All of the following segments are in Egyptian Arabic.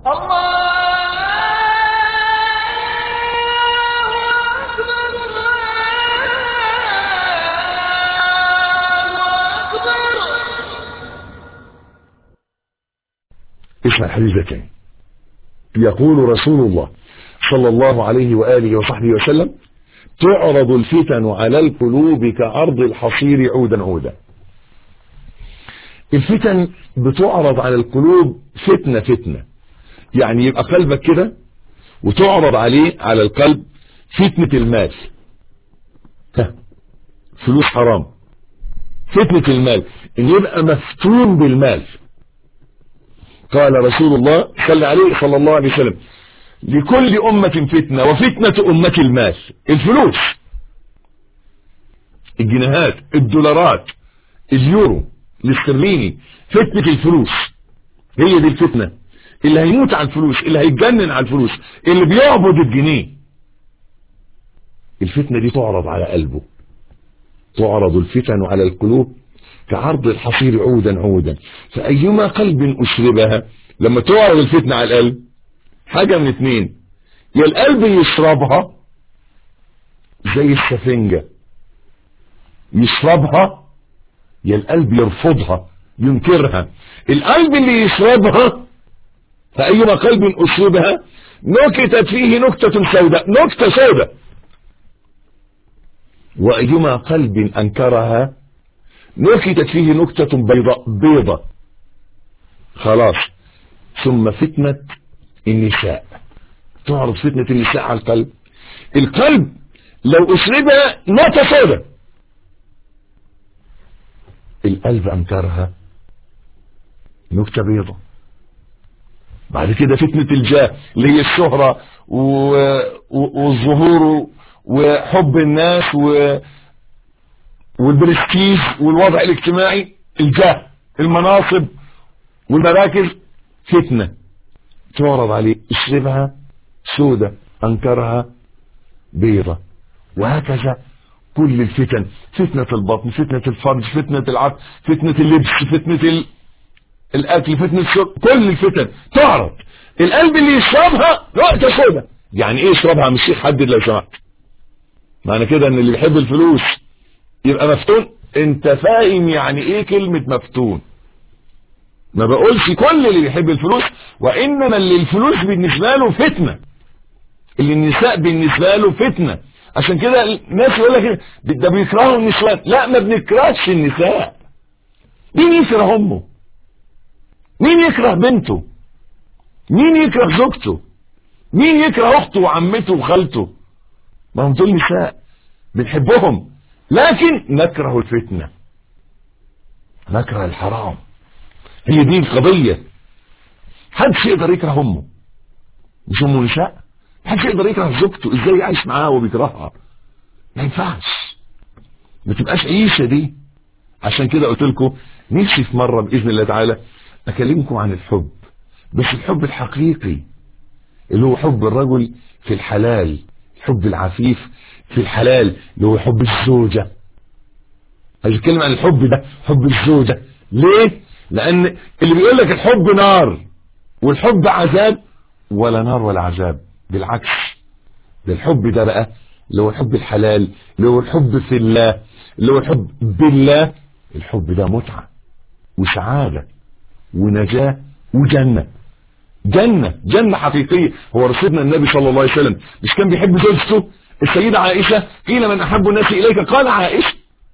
اسمع الحديث ده تاني يقول رسول الله صلى الله عليه وآله وصحبه وسلم تعرض الفتن على القلوب كعرض الحصير عودا عودا الفتن بتعرض على القلوب فتنة فتنة يعني يبقى قلبك كده وتعرض عليه على القلب فتنة المال ها فلوس حرام فتنة المال ان يبقى مفتون بالمال قال رسول الله صلى عليه صلى الله عليه وسلم لكل أمة فتنة وفتنة أمة المال الفلوس الجنيهات الدولارات اليورو الاسترليني فتنة الفلوس هي دي الفتنة اللي هيموت على الفلوس اللي هيتجنن على الفلوس اللي بيعبد الجنيه الفتنة دي تعرض على قلبه تعرض الفتن على القلوب كعرض الحصير عودا عودا فأيما قلب أشربها لما تعرض الفتنة على القلب حاجة من اتنين يا القلب يشربها زي السفنجة يشربها يا القلب يرفضها ينكرها القلب اللي يشربها فأيما قلب أشربها نكتت فيه نكتة سوداء نكتة سوداء وأيما قلب أنكرها نكتت فيه نكتة بيضاء بيضة خلاص ثم فتنة النساء تعرض فتنة النساء على القلب القلب لو أشربها نكتة سوداء القلب أنكرها نكتة بيضة بعد كده فتنة الجاه اللي هي الشهرة و... و... والظهور وحب الناس و... والبرستيج والوضع الاجتماعي الجاه المناصب والمراكز فتنة تعرض عليه اشربها سودة انكرها بيضة وهكذا كل الفتن فتنة البطن فتنة الفرج فتنة العقل فتنة اللبس فتنة ال... الاكل فتنة الشرب كل الفتن تعرض القلب اللي يشربها نقطة سودة يعني ايه يشربها مش حدد لو سمحت معنى كده ان اللي بيحب الفلوس يبقى مفتون انت فاهم يعني ايه كلمة مفتون ما بقولش كل اللي بيحب الفلوس وانما اللي الفلوس بالنسبة له فتنة اللي النساء بالنسبة له فتنة عشان كده الناس يقول لك ده بيكرهوا النسوان لا ما بنكرهش النساء مين يكره امه مين يكره بنته مين يكره زوجته مين يكره اخته وعمته وخالته ما هم دول نساء بنحبهم لكن نكره الفتنة نكره الحرام هي دي القضية حدش يقدر يكره امه مش امه نساء محدش يقدر يكره زوجته ازاي يعيش معاها وبيكرهها ما ينفعش ما تبقاش عيشة دي عشان كده قلت لكم نفسي في مرة بإذن الله تعالى أكلمكم عن الحب بس الحب الحقيقي اللي هو حب الرجل في الحلال الحب العفيف في الحلال اللي هو حب الزوجة هنتكلم عن الحب ده حب الزوجة ليه لأن اللي بيقول لك الحب نار والحب عذاب ولا نار ولا عذاب بالعكس ده الحب ده بقى اللي هو الحب الحلال اللي هو الحب في الله اللي هو الحب بالله الحب ده متعة وسعادة ونجاة وجنة جنة جنة حقيقية هو رسولنا النبي صلى الله عليه وسلم مش كان بيحب زوجته السيدة عائشة قيل من أحب الناس إليك قال عائشة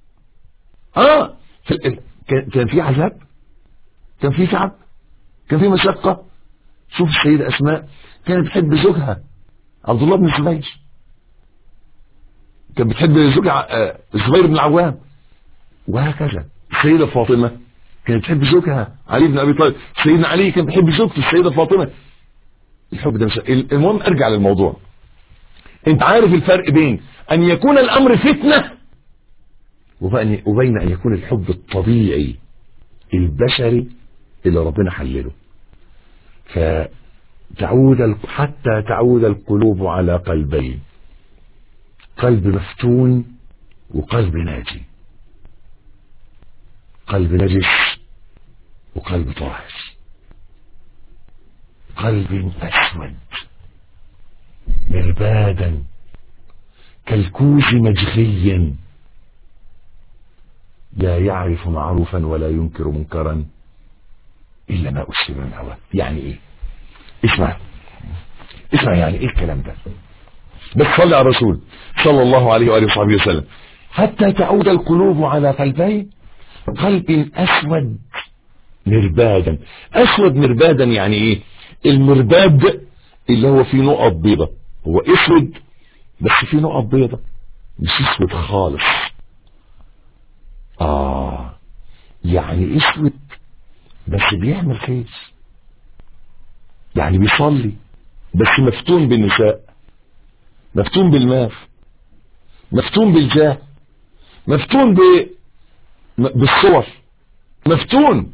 آه كان في عذاب كان في تعب كان في مشقة شوف السيدة أسماء كانت بتحب زوجها عبد الله بن الزبير كانت بتحب زوجها الزبير بن العوام وهكذا السيدة فاطمة كانت بتحب زوجها علي بن ابي طالب سيدنا علي كان بيحب زوجته السيده فاطمه الحب ده مش المهم ارجع للموضوع انت عارف الفرق بين ان يكون الامر فتنه وبين ان يكون الحب الطبيعي البشري اللي ربنا حلله فتعود حتى تعود القلوب على قلبين قلب مفتون وقلب ناجي قلب نجس وقلب طاهر قلب أسود مربادا كالكوز مجغيا لا يعرف معروفا ولا ينكر منكرا إلا ما أسلم من هواه يعني إيه اسمع اسمع يعني إيه الكلام ده بس صلي على الرسول صلى الله عليه وآله وصحبه وسلم حتى تعود القلوب على قلبين قلب أسود مربادا أسود مربادا يعني إيه المرباد اللي هو فيه نقط بيضة هو اسود بس فيه نقط بيضة مش اسود خالص آه يعني اسود بس بيعمل خير يعني بيصلي بس مفتون بالنساء مفتون بالمال مفتون بالجاه مفتون ب... بالصور مفتون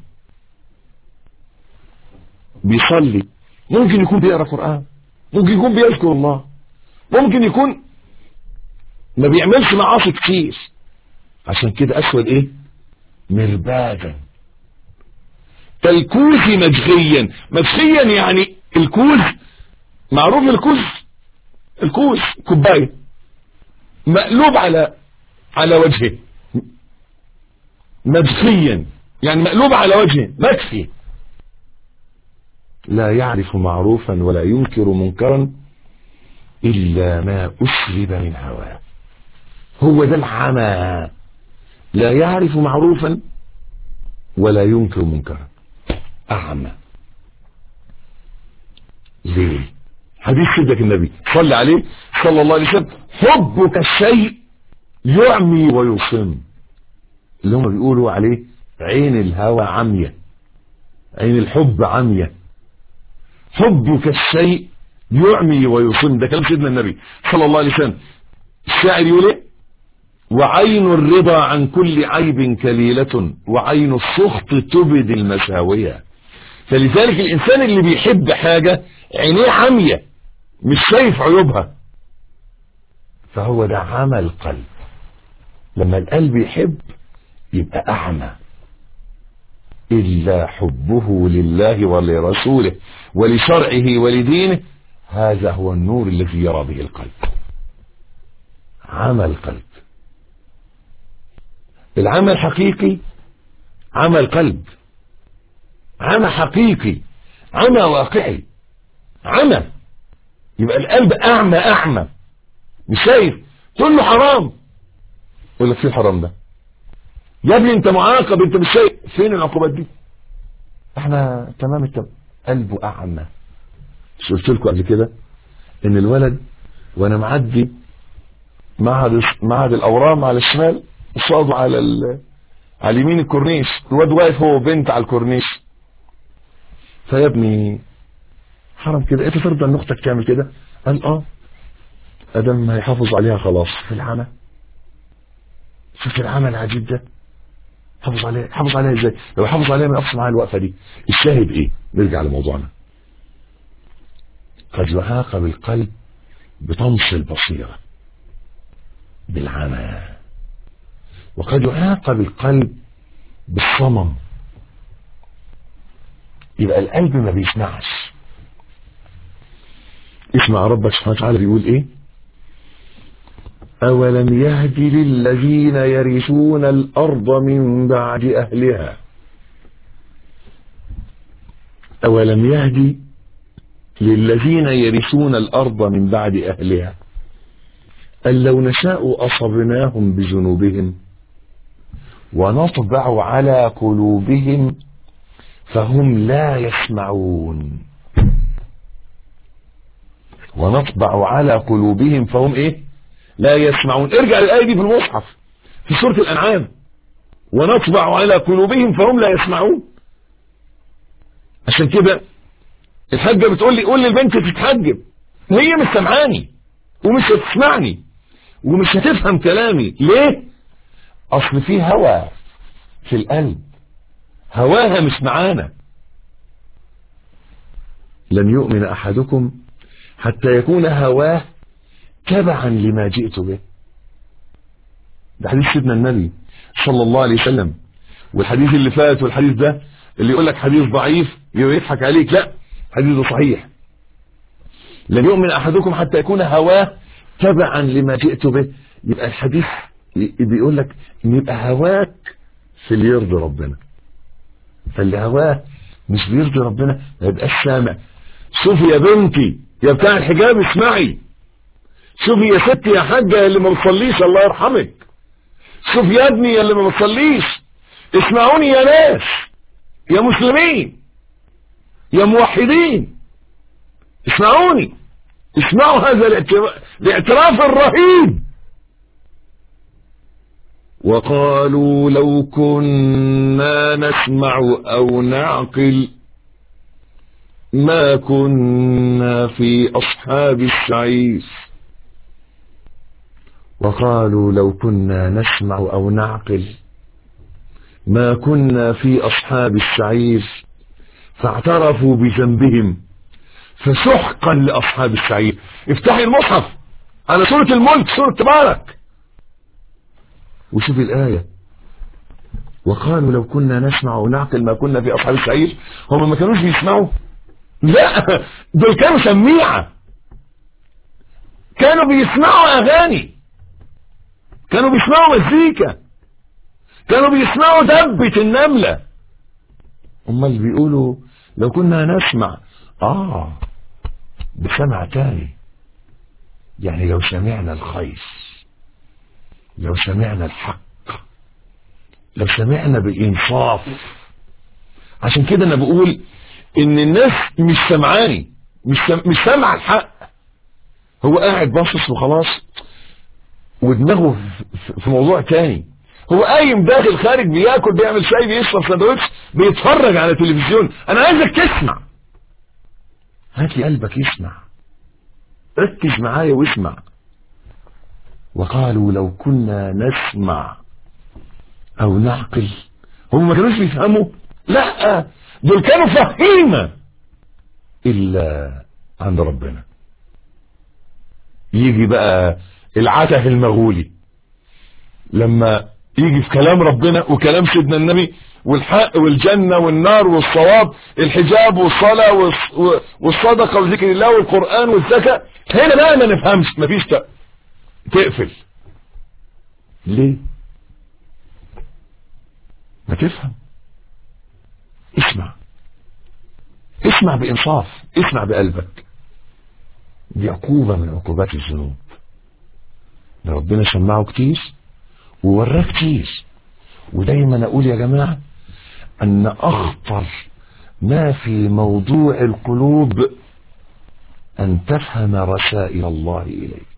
بيصلي ممكن يكون بيقرا قران ممكن يكون بيذكر الله ممكن يكون ما بيعملش معاصي كتير عشان كده اسود ايه مربادا كالكوز مجغيا مجغيا يعني الكوز معروف الكوز الكوز كوبايه مقلوب على على وجهه مجخيا يعني مقلوب على وجهه مكفي لا يعرف معروفا ولا ينكر منكرا إلا ما أسلب من هواه هو ده العمى لا يعرف معروفا ولا ينكر منكرا أعمى ليه حديث سيدك النبي صلى عليه صلى الله عليه وسلم حبك الشيء يعمي ويصم اللي هم بيقولوا عليه عين الهوى عمية عين الحب عمية حبك الشيء يعمي ويصم ده كلام سيدنا النبي صلى الله عليه وسلم الشاعر يقول ايه وعين الرضا عن كل عيب كليلة وعين السخط تبد المساوية فلذلك الإنسان اللي بيحب حاجة عينيه عمية مش شايف عيوبها فهو ده عمى القلب لما القلب يحب يبقى أعمى إلا حبه لله ولرسوله ولشرعه ولدينه هذا هو النور الذي يرى به القلب عمى القلب العمى الحقيقي عمى القلب عمى حقيقي عمى واقعي عمى يبقى القلب أعمى أعمى مش شايف تقول له حرام يقول لك فين الحرام ده يا ابني انت معاقب انت مش شايف فين العقوبات دي احنا تمام التمام قلبه اعمى مش قلت لكم قبل كده ان الولد وانا معدي معهد معهد الاورام على الشمال قصاده على ال... على اليمين الكورنيش الواد واقف هو وبنت على الكورنيش فيا ابني حرام كده انت ترضى ان اختك تعمل كده قال اه ادم هيحافظ عليها خلاص في العمى شوف العمل العجيب ده حافظ عليها حافظ عليها ازاي لو حافظ عليها ما يقفش معاها الوقفه دي الشاهد ايه نرجع لموضوعنا قد يعاقب القلب بطمس البصيره بالعمى وقد يعاقب القلب بالصمم يبقى القلب ما بيسمعش اسمع ربك سبحانه وتعالى بيقول ايه أولم يهد للذين يرثون الأرض من بعد أهلها أولم يهد للذين يرثون الأرض من بعد أهلها أن لو نشاء أصبناهم بذنوبهم ونطبع على قلوبهم فهم لا يسمعون ونطبع على قلوبهم فهم ايه لا يسمعون ارجع للآية دي في المصحف في سورة الأنعام ونطبع على قلوبهم فهم لا يسمعون عشان كده الحاجة بتقول لي قول للبنت تتحجب هي مش سمعاني ومش هتسمعني ومش هتفهم كلامي ليه اصل في هوى في القلب هواها مش معانا لن يؤمن احدكم حتى يكون هواه تبعا لما جئت به ده حديث سيدنا النبي صلى الله عليه وسلم والحديث اللي فات والحديث ده اللي يقول لك حديث ضعيف يضحك عليك لا حديث صحيح لن يؤمن احدكم حتى يكون هواه تبعا لما جئت به يبقى الحديث بيقول لك ان يبقى هواك في اللي يرضي ربنا فاللي هواه مش بيرضي ربنا ما يبقاش سامع شوفي يا بنتي يا بتاع الحجاب اسمعي شوفي يا ستي يا حاجة اللي ما بتصليش الله يرحمك شوف يا ابني يا اللي ما بتصليش اسمعوني يا ناس يا مسلمين يا موحدين اسمعوني اسمعوا هذا الاعتراف الرهيب وقالوا لو كنا نسمع او نعقل ما كنا في اصحاب السعير وقالوا لو كنا نسمع او نعقل ما كنا في اصحاب السعير فاعترفوا بذنبهم فسحقا لاصحاب السعير افتحي المصحف على سورة الملك سورة تبارك وشوف الآية وقالوا لو كنا نسمع ونعقل ما كنا في أصحاب السعير هم ما كانوش بيسمعوا لا دول كانوا سميعة كانوا بيسمعوا أغاني كانوا بيسمعوا مزيكا كانوا بيسمعوا دبة النملة هم اللي بيقولوا لو كنا نسمع آه بسمع تاني يعني لو سمعنا الخير لو سمعنا الحق لو سمعنا بإنصاف عشان كده أنا بقول إن الناس مش سمعاني مش سم... مش سامع الحق هو قاعد باصص وخلاص ودماغه في موضوع تاني هو قايم داخل خارج بياكل بيعمل شاي بيشرب سندوتش بيتفرج على تلفزيون انا عايزك تسمع هات لي قلبك يسمع ركز معايا واسمع وقالوا لو كنا نسمع او نعقل هم ما كانوش بيفهموا لا دول كانوا فهيمة الا عند ربنا يجي بقى العته المغولي لما يجي في كلام ربنا وكلام سيدنا النبي والحق والجنة والنار والصواب الحجاب والصلاة والصدقة وذكر الله والقرآن والزكاة هنا بقى ما نفهمش مفيش تقفل ليه ما تفهم اسمع اسمع بإنصاف اسمع بقلبك دي عقوبة من عقوبات الذنوب ربنا سمعه كتير ووراه كتير ودايما اقول يا جماعة ان اخطر ما في موضوع القلوب ان تفهم رسائل الله اليك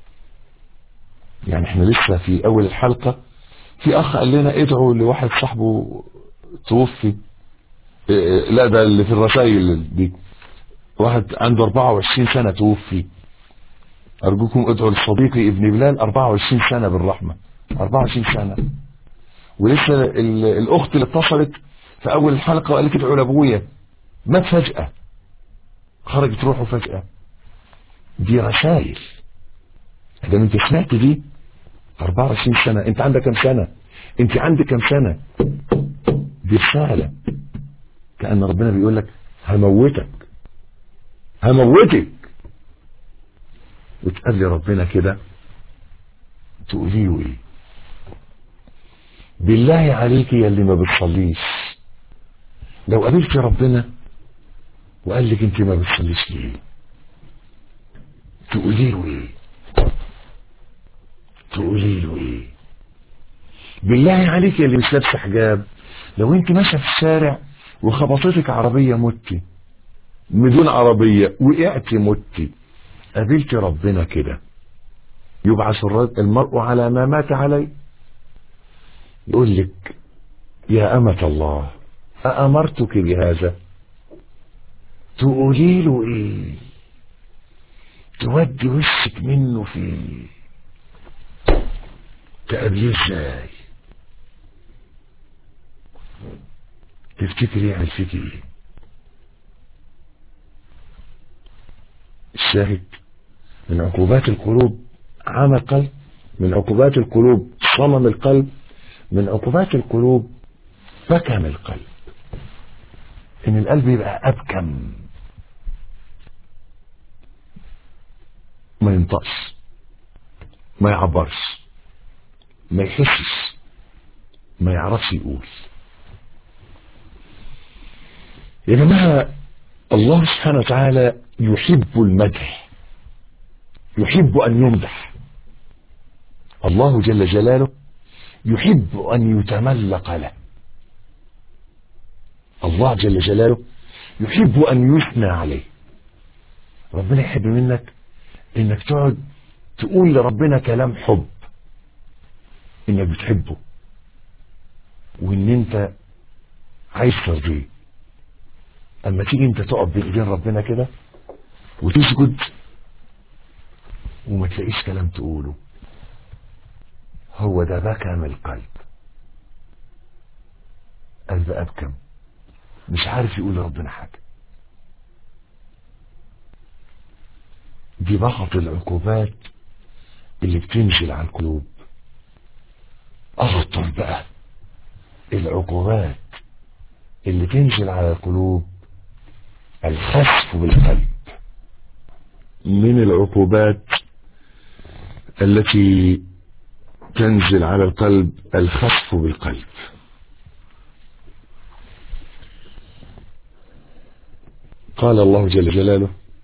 يعني احنا لسه في اول الحلقة في اخ قال لنا ادعوا لواحد صاحبه توفي اه لا ده اللي في الرسائل دي واحد عنده 24 سنة توفي ارجوكم ادعوا لصديقي ابن بلال 24 سنة بالرحمة 24 سنة ولسه الاخت اللي اتصلت في اول الحلقة وقالت ادعوا لابويا مات فجأة خرجت روحه فجأة دي رسائل اذا انت سمعت دي 24 سنة انت عندك كم سنة انت عندك كم سنة دي رسالة كأن ربنا بيقول لك هموتك هموتك وتقابلي ربنا كده تقولي له ايه بالله عليك يا اللي ما بتصليش لو قابلت ربنا وقال لك انت ما بتصليش ليه تقولي له ايه تقولي له ايه بالله عليك يا اللي مش لابسه حجاب لو انت ماشيه في الشارع وخبطتك عربيه متي بدون عربيه وقعتي متي قابلت ربنا كده يبعث المرء على ما مات عليه يقول لك يا أمة الله أأمرتك بهذا تقولي له ايه تودي وشك منه فيه تقابليه ازاي تفتكر يعمل فيك ايه الشاهد من عقوبات القلوب عمى القلب من عقوبات القلوب صمم القلب من عقوبات القلوب بكم القلب ان القلب يبقى ابكم ما ينطقش ما يعبرش ما يحسش ما يعرفش يقول يا جماعة الله سبحانه وتعالى يحب المدح يحب أن يمدح الله جل جلاله يحب أن يتملق له الله جل جلاله يحب أن يثنى عليه ربنا يحب منك انك تقعد تقول لربنا كلام حب انك بتحبه وان انت عايز ترضيه اما تيجي انت تقف بين ايدين ربنا كده وتسجد وما تلاقيش كلام تقوله هو ده بكى من القلب قلب ابكم مش عارف يقول لربنا حاجه دي بعض العقوبات اللي بتنزل على القلوب اخطر بقى العقوبات اللي تنزل على القلوب الخسف بالقلب من العقوبات التي تنزل على القلب الخسف بالقلب قال الله جل جلاله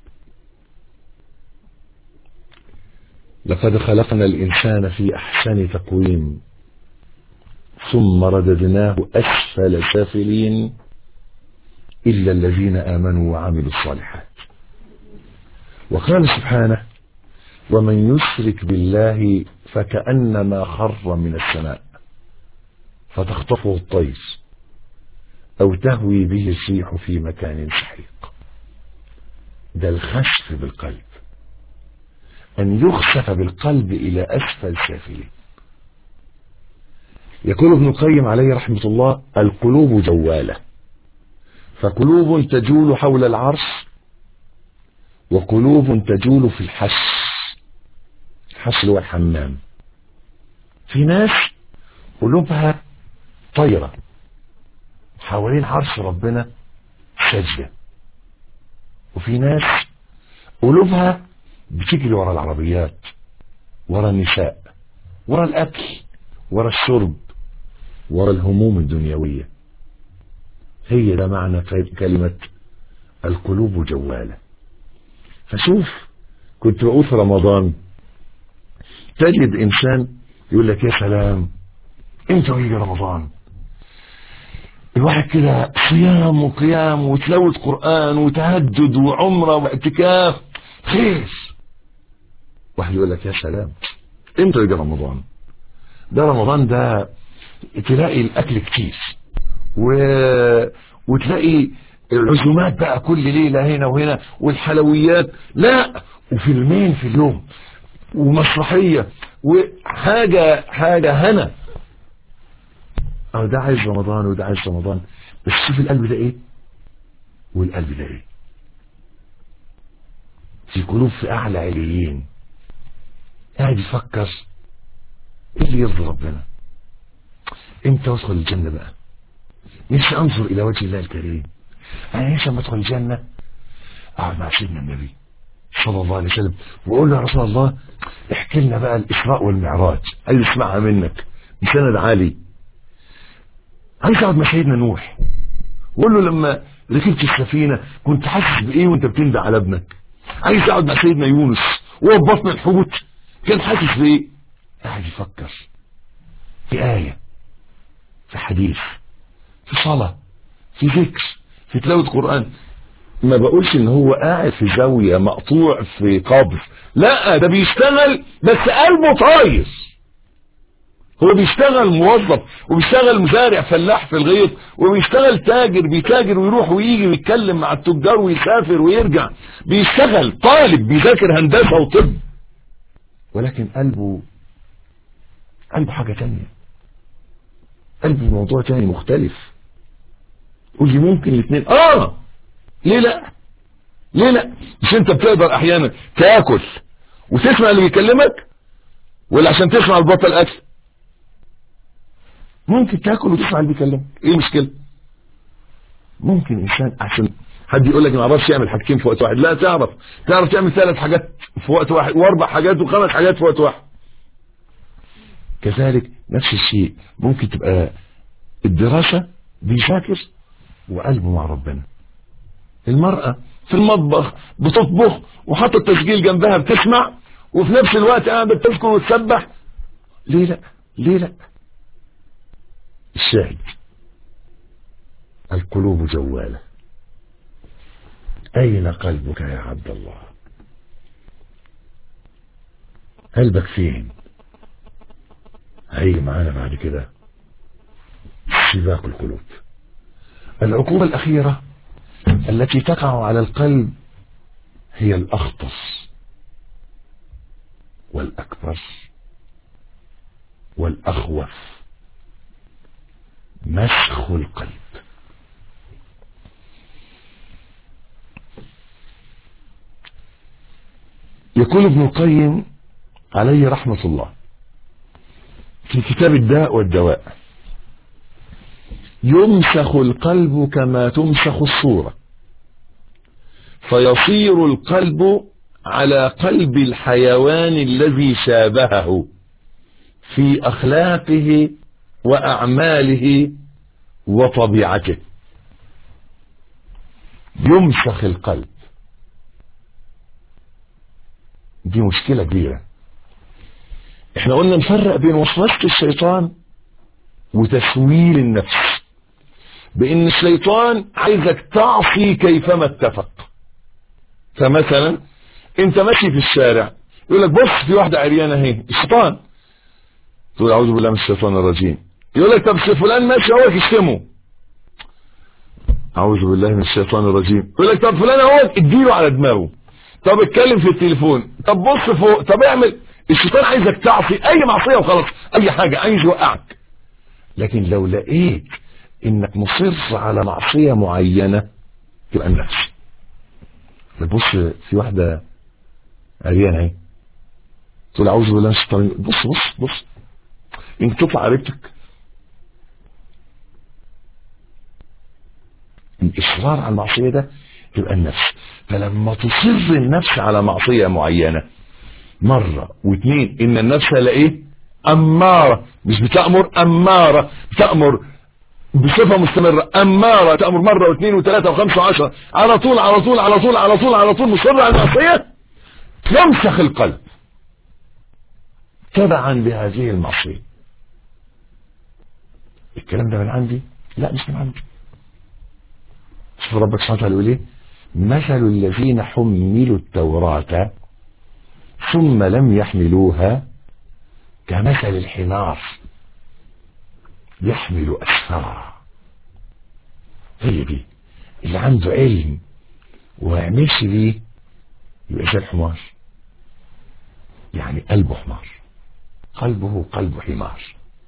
لقد خلقنا الإنسان في أحسن تقويم ثم رددناه أسفل سافلين إلا الذين آمنوا وعملوا الصالحات وقال سبحانه ومن يشرك بالله فكأنما خر من السماء فتخطفه الطير أو تهوي به الريح في مكان سحيق ده الخسف بالقلب أن يخسف بالقلب إلى أسفل سافلين يقول ابن القيم عليه رحمة الله القلوب جوالة فقلوب تجول حول العرش وقلوب تجول في الحش الحش هو الحمام في ناس قلوبها طايرة حوالين عرش ربنا سجدة وفي ناس قلوبها بتجري ورا العربيات ورا النساء ورا الأكل ورا الشرب ورا الهموم الدنيوية هي ده معنى كلمة القلوب جوالة فشوف كنت بقول في رمضان تجد إنسان يقول لك يا سلام امتى يجي رمضان الواحد كده صيام وقيام وتلاوة قرآن وتهجد وعمرة واعتكاف خير واحد يقول لك يا سلام امتى يجي رمضان ده رمضان ده تلاقي الاكل كتير و... وتلاقي العزومات بقى كل ليلة هنا وهنا والحلويات لا وفيلمين في اليوم ومسرحية وحاجة حاجة هنا اه ده عايز رمضان وده عايز رمضان بس شوف القلب ده ايه والقلب ده ايه في قلوب في اعلى عليين قاعد يفكر ايه اللي يرضي ربنا امتى ادخل الجنة بقى نفسي انظر الى وجه الله الكريم انا نفسي لما ادخل الجنة اقعد مع سيدنا النبي صلى الله عليه وسلم واقول له يا رسول الله احكي لنا بقى الاسراء والمعراج عايز اسمعها منك بسند عالي عايز اقعد مع سيدنا نوح وقول له لما ركبت السفينة كنت حاسس بايه وانت بتندى على ابنك عايز اقعد مع سيدنا يونس وهو بطن الحوت كان حاسس بايه قاعد يفكر في آية في حديث في صلاة في ذكر في تلاوة قرآن ما بقولش ان هو قاعد في زاوية مقطوع في قبر لا ده بيشتغل بس قلبه طاير هو بيشتغل موظف وبيشتغل مزارع فلاح في الغيط وبيشتغل تاجر بيتاجر ويروح ويجي ويتكلم مع التجار ويسافر ويرجع بيشتغل طالب بيذاكر هندسة وطب ولكن قلبه قلبه حاجة تانية قلبه موضوع تاني مختلف قول لي ممكن الاثنين اه ليه لا ليه لا مش انت بتقدر احيانا تاكل وتسمع اللي بيكلمك ولا عشان تسمع البطل اكل ممكن تاكل وتسمع اللي بيكلمك ايه المشكله ممكن انسان عشان حد يقول لك ما اعرفش يعمل حاجتين في وقت واحد لا تعرف تعرف تعمل ثلاث حاجات في وقت واحد واربع حاجات وخمس حاجات في وقت واحد كذلك نفس الشيء ممكن تبقى الدراسة بيذاكر وقلبه مع ربنا المرأة في المطبخ بتطبخ وحاطة تسجيل جنبها بتسمع وفي نفس الوقت قاعدة بتذكر وتسبح ليه لا ليه لا الشاهد القلوب جوالة أين قلبك يا عبد الله قلبك فين هيجي معانا بعد كده سباق القلوب العقوبة الأخيرة التي تقع على القلب هي الأخطر والأكبر والأخوف مسخ القلب يقول ابن القيم عليه رحمة الله في كتاب الداء والدواء يمسخ القلب كما تمسخ الصورة فيصير القلب على قلب الحيوان الذي شابهه في أخلاقه وأعماله وطبيعته يمسخ القلب دي مشكلة كبيرة احنا قلنا نفرق بين وسوسة الشيطان وتسويل النفس بان الشيطان عايزك تعصي كيفما اتفق فمثلا انت ماشي في الشارع يقول لك بص في واحدة عريانة اهي الشيطان تقول اعوذ بالله من الشيطان الرجيم يقول لك طب فلان ماشي هو يشتمه اعوذ بالله من الشيطان الرجيم يقول لك طب فلان اهو اديله على دماغه طب اتكلم في التليفون طب بص فوق طب اعمل الشيطان عايزك تعصي اي معصية وخلاص اي حاجة عايز يوقعك لكن لو لقيت انك مصر على معصية معينة تبقى النفس بص في واحدة عريانة اهي تقول اعوذ بالله من الشيطان بص بص بص انت تطلع قريبتك الاصرار على المعصية ده تبقى النفس فلما تصر النفس على معصية معينة مرة واثنين ان النفس لايه امارة مش بتأمر امارة بتأمر بصفة مستمرة امارة تأمر مرة واثنين وثلاثة وخمسة وعشرة على طول على طول على طول على طول على طول مصر على المعصية يمسخ القلب تبعا بهذه المعصية الكلام ده من عندي لا مش من عندي شوف ربك سبحانه وتعالى يقول ايه مثل الذين حملوا التوراة ثم لم يحملوها كمثل الحمار يحمل أسفارا هي دي اللي عنده علم وما يعملش بيه يبقى زي الحمار يعني قلبه حمار قلبه قلب حمار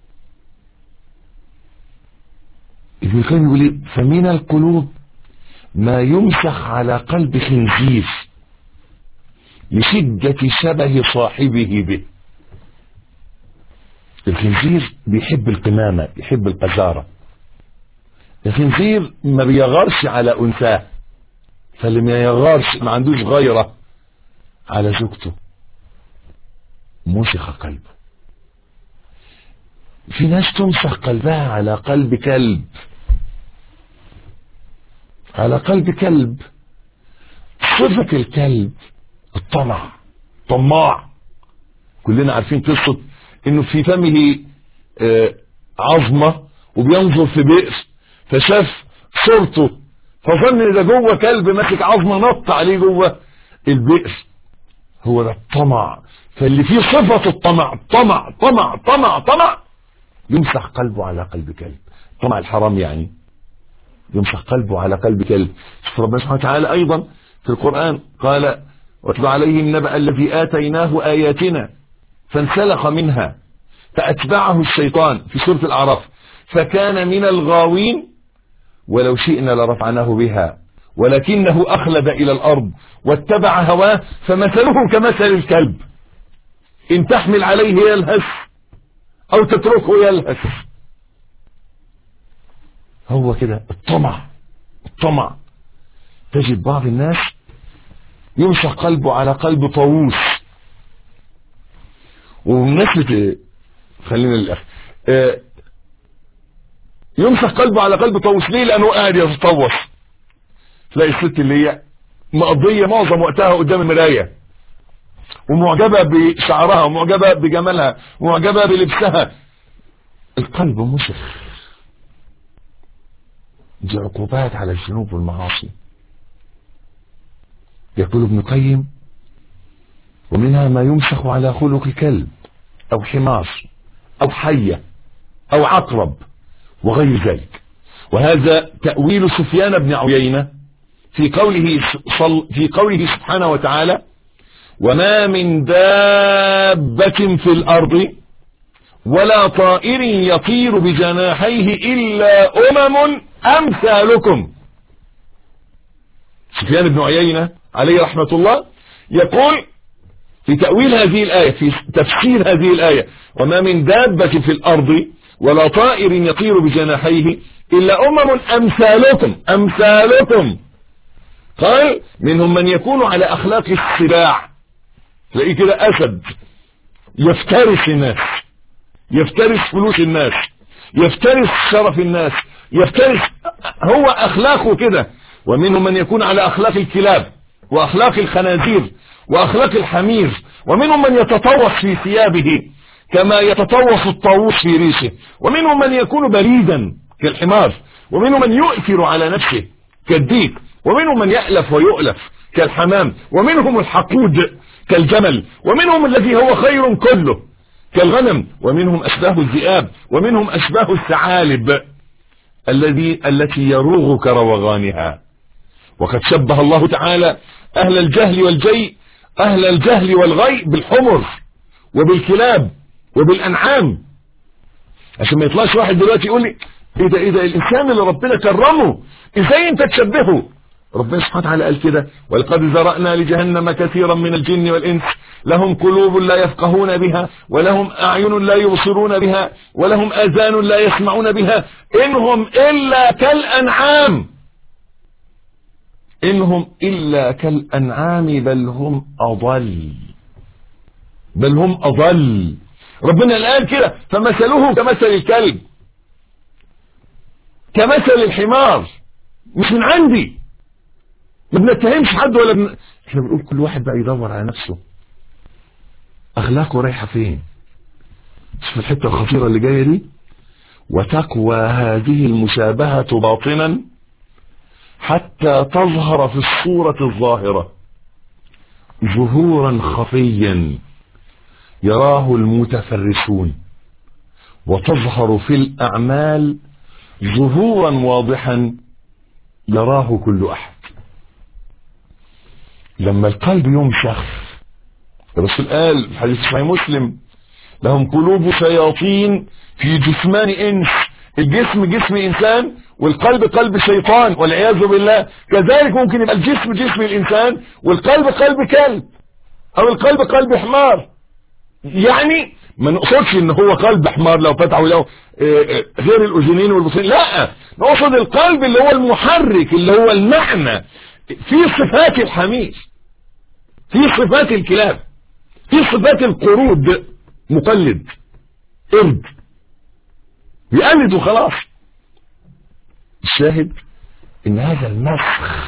ابن القيم يقول ايه فمن القلوب ما يمسخ على قلب خنزير لشدة شبه صاحبه به الخنزير بيحب القمامة يحب القذارة الخنزير ما بيغارش على أنثاه فاللي ما يغارش ما عندوش غيرة على زوجته مسخ قلبه في ناس تمسخ قلبها على قلب كلب على قلب كلب صفة الكلب الطمع طماع كلنا عارفين قصة انه في فمه آه عظمة وبينظر في بئر فشاف صورته فظن ان ده جوه كلب ماسك عظمة نط عليه جوه البئر هو ده الطمع فاللي فيه صفة الطمع طمع طمع طمع طمع يمسح قلبه على قلب كلب طمع الحرام يعني يمسح قلبه على قلب كلب ربنا سبحانه وتعالى ايضا في القرآن قال واتل عليهم نبأ الذي آتيناه آياتنا فانسلخ منها فأتبعه الشيطان في سورة الأعراف فكان من الغاوين ولو شئنا لرفعناه بها ولكنه أخلد إلى الأرض واتبع هواه فمثله كمثل الكلب إن تحمل عليه يلهث أو تتركه يلهث هو كده الطمع الطمع تجد بعض الناس يمسح قلبه على قلب طاووس وبمناسبة خلينا للأخ آه، يمسح قلبه على قلب طاووس ليه لأنه قاعد يتطوس تلاقي الست اللي هي مقضية معظم وقتها قدام المراية ومعجبة بشعرها ومعجبة بجمالها ومعجبة بلبسها القلب مسخ دي عقوبات على الذنوب والمعاصي يقول ابن قيم ومنها ما يمسخ على خلق كلب او حمار او حية او عقرب وغير ذلك وهذا تأويل سفيان بن عيينة في قوله صل في قوله سبحانه وتعالى وما من دابة في الأرض ولا طائر يطير بجناحيه إلا أمم أمثالكم سفيان بن عيينة عليه رحمة الله يقول في تأويل هذه الآية في تفسير هذه الآية وما من دابة في الأرض ولا طائر يطير بجناحيه إلا أمم أمثالكم أمثالكم قال منهم من يكون على أخلاق السباع تلاقيه كده أسد يفترس الناس يفترس فلوس الناس يفترس شرف الناس يفترس هو أخلاقه كده ومنهم من يكون على أخلاق الكلاب وأخلاق الخنازير وأخلاق الحمير ومنهم من يتطوس في ثيابه كما يتطوس الطاووس في ريشه ومنهم من يكون بريدا كالحمار ومنهم من يؤثر على نفسه كالديك ومنهم من يألف ويؤلف كالحمام ومنهم الحقود كالجمل ومنهم الذي هو خير كله كالغنم ومنهم أشباه الذئاب ومنهم أشباه الثعالب الذي التي يروغ كروغانها وقد شبه الله تعالى أهل الجهل والجي أهل الجهل والغي بالحمر وبالكلاب وبالأنعام عشان ما يطلعش واحد دلوقتي يقول لي ايه ده ايه ده الانسان اللي ربنا كرمه ازاي انت تشبهه ربنا سبحانه وتعالى قال كده ولقد ذرأنا لجهنم كثيرا من الجن والإنس لهم قلوب لا يفقهون بها ولهم أعين لا يبصرون بها ولهم آذان لا يسمعون بها إنهم إلا كالأنعام إنهم إلا كالأنعام بل هم أضل بل هم أضل ربنا الآن كده فمثله كمثل الكلب كمثل الحمار مش من عندي ما بنتهمش حد ولا بن... احنا بنقول كل واحد بقى يدور على نفسه اخلاقه رايحه فين شوف الحته الخطيره اللي جايه دي وتقوى هذه المشابهه باطنا حتى تظهر في الصوره الظاهره ظهورا خفيا يراه المتفرسون وتظهر في الاعمال ظهورا واضحا يراه كل احد لما القلب يمسخ الرسول قال في حديث صحيح مسلم لهم قلوب شياطين في جسمان انس الجسم جسم انسان والقلب قلب شيطان والعياذ بالله كذلك ممكن يبقى الجسم جسم الانسان والقلب قلب كلب او القلب قلب حمار يعني ما نقصدش ان هو قلب حمار لو فتحوا له غير الاذنين والبصرين لا نقصد القلب اللي هو المحرك اللي هو المعنى في صفات الحمير في صفات الكلاب في صفات القرود مقلد قرد بيقلد وخلاص الشاهد ان هذا المسخ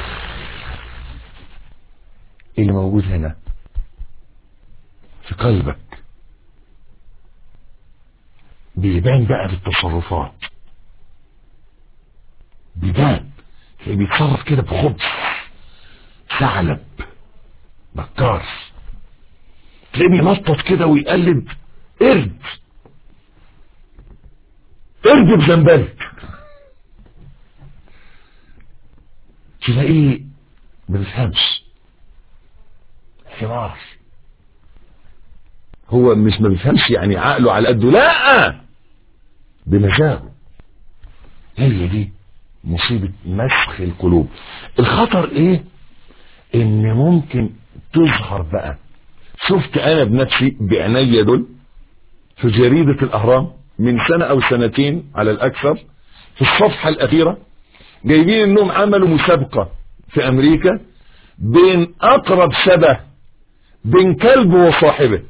اللي موجود هنا في قلبك بيبان بقى في التصرفات بيبان بيتصرف كده بخبث ثعلب بكار تلاقيه بينطط كده ويقلب قرد قرد بزنبلك تلاقيه ما بيفهمش حمار هو مش ما بيفهمش يعني عقله على قده لا بمزاجه هي دي مصيبة مسخ القلوب الخطر ايه ان ممكن تظهر بقى شفت انا بنفسي بعيني دول في جريدة الاهرام من سنة او سنتين على الاكثر في الصفحة الاخيرة جايبين انهم عملوا مسابقة في امريكا بين اقرب شبه بين كلب وصاحبه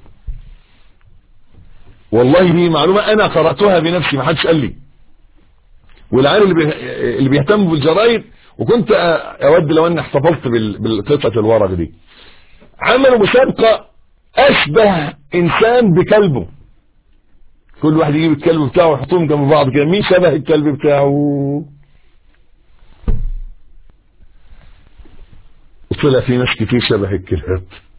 والله دي معلومة انا قرأتها بنفسي ما حدش قال لي والعيال اللي, بي... اللي بيهتموا بالجرايد وكنت اود لو اني احتفظت بال... بالقطعة الورق دي عملوا مسابقة اشبه انسان بكلبه كل واحد يجيب الكلب بتاعه ويحطهم جنب بعض كده مين شبه الكلب بتاعه وطلع في ناس كتير شبه الكلاب